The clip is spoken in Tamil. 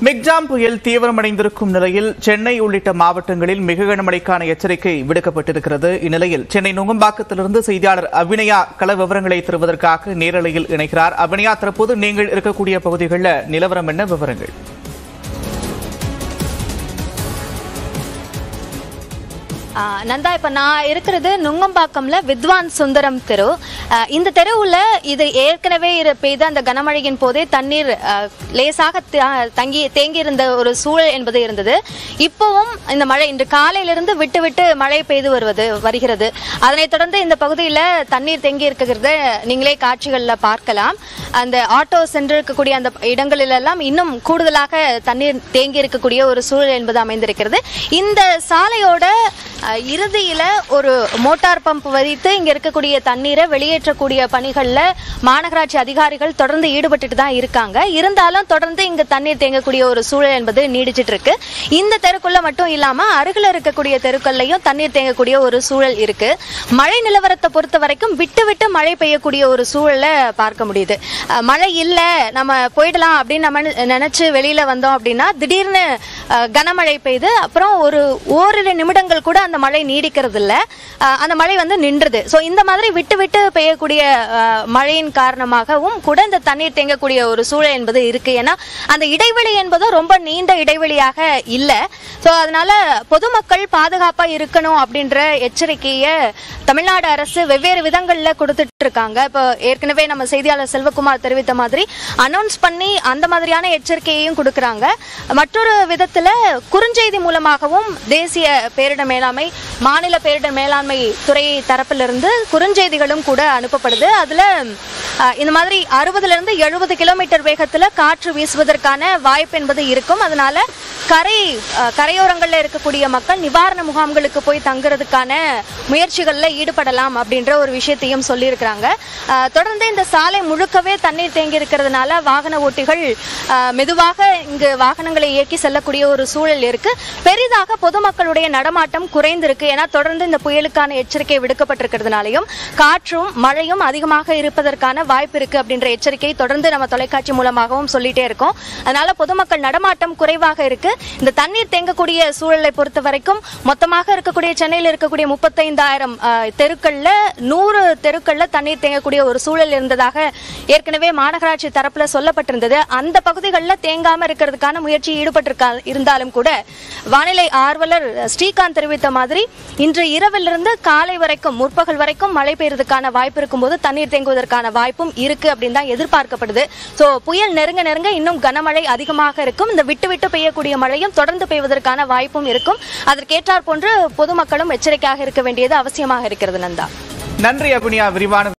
மிக்ஜாம் புயல் தீவிரமடைந்திருக்கும் நிலையில் சென்னை உள்ளிட்ட மாவட்டங்களில் மிக கனமழைக்கான எச்சரிக்கை விடுக்கப்பட்டிருக்கிறது இந்நிலையில் சென்னை நுங்கம்பாக்கத்திலிருந்து செய்தியாளர் அபிநயா கள விவரங்களை தருவதற்காக நேரலையில் இணைகிறார் அபிநயா தற்போது நீங்கள் இருக்கக்கூடிய பகுதிகளில் நிலவரம் என்ன விவரங்கள் ஆ, நந்தா இப்ப நான் இருக்கிறது நுங்கம்பாக்கம்ல வித்வான் சுந்தரம் தெரு ஆ, இந்த தெருவுல இது ஏற்கனவே இரு- பெய்த அந்த கனமழையின் போதே தண்ணீர் ஆ, லேசாக த- தங்கி தேங்கி இருந்த ஒரு சூழல் என்பது இருந்தது இப்பவும் இந்த மழை இன்று காலையிலிருந்து விட்டு விட்டு மழை பெய்து வருவது வருகிறது அதனைத் தொடர்ந்து இந்த பகுதியில தண்ணீர் தேங்கி இருக்கிறத நீங்களே காட்சிகள்ல பார்க்கலாம் அந்த ஆட்டோ சென்று இருக்கக்கூடிய அந்த இடங்களிலெல்லாம் இன்னும் கூடுதலாக தண்ணீர் தேங்கி இருக்கக்கூடிய ஒரு சூழல் என்பது அமைந்திருக்கிறது இந்த சாலையோட அஹ், இறுதியில ஒரு மோட்டார் பம்ப் வைத்து இங்க இருக்கக்கூடிய தண்ணீரை வெளியேற்றக்கூடிய பணிகள்ல மாநகராட்சி அதிகாரிகள் தொடர்ந்து ஈடுபட்டுட்டு தான் இருக்காங்க இருந்தாலும் தொடர்ந்து இங்க தண்ணீர் தேங்கக்கூடிய ஒரு சூழல் என்பது நீடிச்சிட்டு இருக்கு இந்த தெருக்குள்ள மட்டும் இல்லாம அருகில் இருக்கக்கூடிய தெருக்கள்லயும் தண்ணீர் தேங்கக்கூடிய ஒரு சூழல் இருக்கு மழை நிலவரத்தை பொறுத்த வரைக்கும் விட்டு விட்டு மழை பெய்யக்கூடிய ஒரு சூழலை பார்க்க முடியுது அஹ், மழை இல்ல நம்ம போயிடலாம் அப்படின்னு நம்ம நி- நினைச்சு வெளியில வந்தோம் அப்படின்னா திடீர்னு அஹ், கனமழை பெய்து அப்புறம் ஒரு ஓரிரு நிமிடங்கள் கூட அந்த மழை நீடிக்கிறது இல்ல அஹ், அந்த மழை வந்து நின்றுது சோ இந்த மாதிரி விட்டு விட்டு பெய்யக்கூடிய அஹ், மழையின் காரணமாகவும் கூட இந்த தண்ணீர் தேங்கக்கூடிய ஒரு சூழல் என்பது இருக்கு ஏன்னா அந்த இடைவெளி என்பதும் ரொம்ப நீண்ட இடைவெளியாக இல்ல சோ அதனால பொதுமக்கள் பாதுகாப்பா இருக்கணும் அப்படின்ற எச்சரிக்கையை தமிழ்நாடு அரசு வெவ்வேறு விதங்கள்ல கொடுத்துட்டு இருக்காங்க இப்போ ஏற்கனவே நம்ம செய்தியாளர் செல்வகுமார் தெரிவித்த மாதிரி அனௌன்ஸ் பண்ணி அந்த மாதிரியான எச்சரிக்கையையும் கொடுக்கறாங்க மற்றொரு விதத்துல குறுஞ்செய்தி மூலமாகவும் தேசிய பேரிடர் மேலாண்மை மாநில பேரிடர் மேலாண்மை துறை தரப்பிலிருந்து குறுஞ்செய்திகளும் கூட அனுப்பப்படுது அதுல அஹ், இந்த மாதிரி அறுபதுல இருந்து எழுபது கிலோமீட்டர் வேகத்துல காற்று வீசுவதற்கான வாய்ப்பு என்பது இருக்கும் அதனால கரை அஹ், கரையோரங்கள்ல இருக்கக்கூடிய மக்கள் நிவாரண முகாம்களுக்கு போய் தங்குறதுக்கான முயற்சிகள்ல ஈடுபடலாம் அப்படின்ற ஒரு விஷயத்தையும் சொல்லியிருக்கிறாங்க அஹ், தொடர்ந்து இந்த சாலை முழுக்கவே தண்ணீர் தேங்கி இருக்கிறதுனால வாகன ஓட்டிகள் அஹ், மெதுவாக இங்கு வாகனங்களை இயக்கி செல்லக்கூடிய ஒரு சூழல் இருக்கு பெரிதாக பொதுமக்களுடைய நடமாட்டம் குறைந்திருக்கு ஏன்னா தொடர்ந்து இந்த புயலுக்கான எச்சரிக்கை விடுக்கப்பட்டிருக்கிறதுனாலையும் காற்றும் மழையும் அதிகமாக இருப்பதற்கான வாய்ப்பு இருக்கு அப்படின்ற எச்சரிக்கை தொடர்ந்து நம்ம தொலைக்காட்சி மூலமாகவும் சொல்லிட்டே இருக்கோம் அதனால பொதுமக்கள் நடமாட்டம் குறைவாக இருக்கு இந்த தண்ணீர் தேங்கக்கூடிய சூழலை பொறுத்த வரைக்கும் மொத்தமாக இருக்கக்கூடிய சென்னையில் இருக்கக்கூடிய முப்பத்தைந்தாயிரம் தெருக்கள்ல நூறு தெருக்கள்ல தண்ணீர் தேங்கக்கூடிய ஒரு சூழல் இருந்ததாக ஏற்கனவே மாநகராட்சி தரப்புல சொல்லப்பட்டிருந்தது அந்த பகுதிகளில் தேங்காம இருக்கிறதுக்கான முயற்சி ஈடுபட்டிருக்கா இருந்தாலும் கூட வானிலை ஆர்வலர் ஸ்ரீகாந்த் தெரிவித்த மாதிரி இன்று இரவிலிருந்து காலை வரைக்கும் முற்பகல் வரைக்கும் மழை பெய்யறதுக்கான வாய்ப்பு இருக்கும்போது தண்ணீர் தேங்குவதற்கான வாய்ப்பும் இருக்கு அப்படின்னு தான் எதிர்பார்க்கப்படுது சோ புயல் நெருங்க நெருங்க இன்னும் கனமழை அதிகமாக இருக்கும் இந்த விட்டு விட்டு பெய்யக்கூடிய மழையும் தொடர்ந்து பெய்வதற்கான வாய்ப்பும் இருக்கும் அதற்கேற்றாற் போன்று பொதுமக்களும் எச்சரிக்கையாக இருக்க வேண்டியது அவசியமாக இருக்கிறது நந்தா நன்றி அபிநயா விரிவான